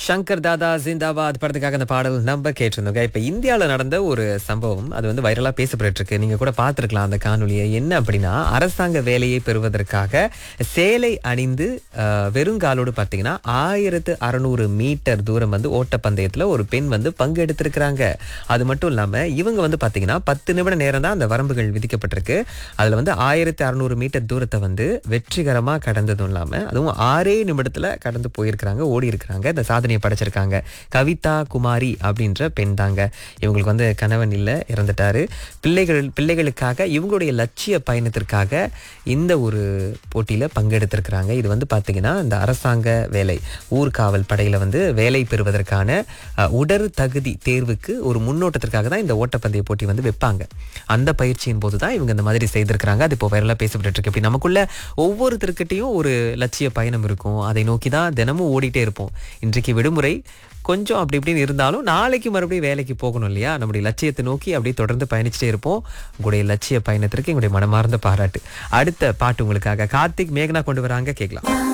சங்கர் தாதா ஜிந்தாபாத் படத்துக்காக அந்த பாடல் நம்ம கேட்டிருந்தோங்க இப்ப இந்தியால நடந்த ஒரு சம்பவம் அது வந்து வைரலா பேசப்பட்டு இருக்கு நீங்க கூட பார்த்திருக்கலாம் அந்த காணொலியை என்ன அப்படின்னா அரசாங்க வேலையை பெறுவதற்காக சேலை அணிந்து அஹ், வெறுங்காலோடு பார்த்தீங்கன்னா ஆயிரத்து அறுநூறு மீட்டர் தூரம் வந்து ஓட்டப்பந்தயத்துல ஒரு பெண் வந்து பங்கு எடுத்திருக்கிறாங்க அது மட்டும் இல்லாம இவங்க வந்து பாத்தீங்கன்னா பத்து நிமிட நேரம் தான் அந்த வரம்புகள் விதிக்கப்பட்டிருக்கு அதுல வந்து ஆயிரத்தி அறுநூறு மீட்டர் தூரத்தை வந்து வெற்றிகரமா கடந்ததும் இல்லாம அதுவும் ஆறே நிமிடத்துல கடந்து போயிருக்கிறாங்க ஓடி இருக்கிறாங்க இந்த சாதனையை படைச்சிருக்காங்க கவிதா குமாரி அப்படின்ற பெண் தாங்க இவங்களுக்கு வந்து கணவன் இல்லை இறந்துட்டாரு பிள்ளைகள் பிள்ளைகளுக்காக இவங்களுடைய லட்சிய பயணத்திற்காக இந்த ஒரு போட்டியில பங்கெடுத்திருக்கிறாங்க இது வந்து பாத்தீங்கன்னா இந்த அரசாங்க வேலை ஊர்காவல் படையில வந்து வேலை பெறுவதற்கான அஹ், உடற் தகுதி தேர்வுக்கு ஒரு முன்னோட்டத்திற்காக தான் இந்த ஓட்டப்பந்தய போட்டி வந்து வைப்பாங்க அந்த பயிற்சியின் போது தான் இவங்க இந்த மாதிரி செய்திருக்கிறாங்க அது இப்போ வைரலாக பேசப்பட்டு இருக்கு இப்படி நமக்குள்ள ஒவ்வொருத்தருக்கிட்டையும் ஒரு லட்சிய பயணம் இருக்கும் அதை நோக்கி தான் தினமும் ஓடிட்டே இருப்போம் இன்றைக்கு விடுமுறை கொஞ்சம் அப்படி இப்படின்னு இருந்தாலும் நாளைக்கு மறுபடியும் வேலைக்கு போகணும் இல்லையா நம்முடைய லட்சியத்தை நோக்கி அப்படியே தொடர்ந்து பயணிச்சுட்டே இருப்போம் உங்களுடைய லட்சிய பயணத்திற்கு எங்களுடைய மனமார்ந்த பாராட்டு அடுத்த பாட்டு உங்களுக்காக கார்த்திக் மேகனா கொண்டு வராங்க கேட்கலாம்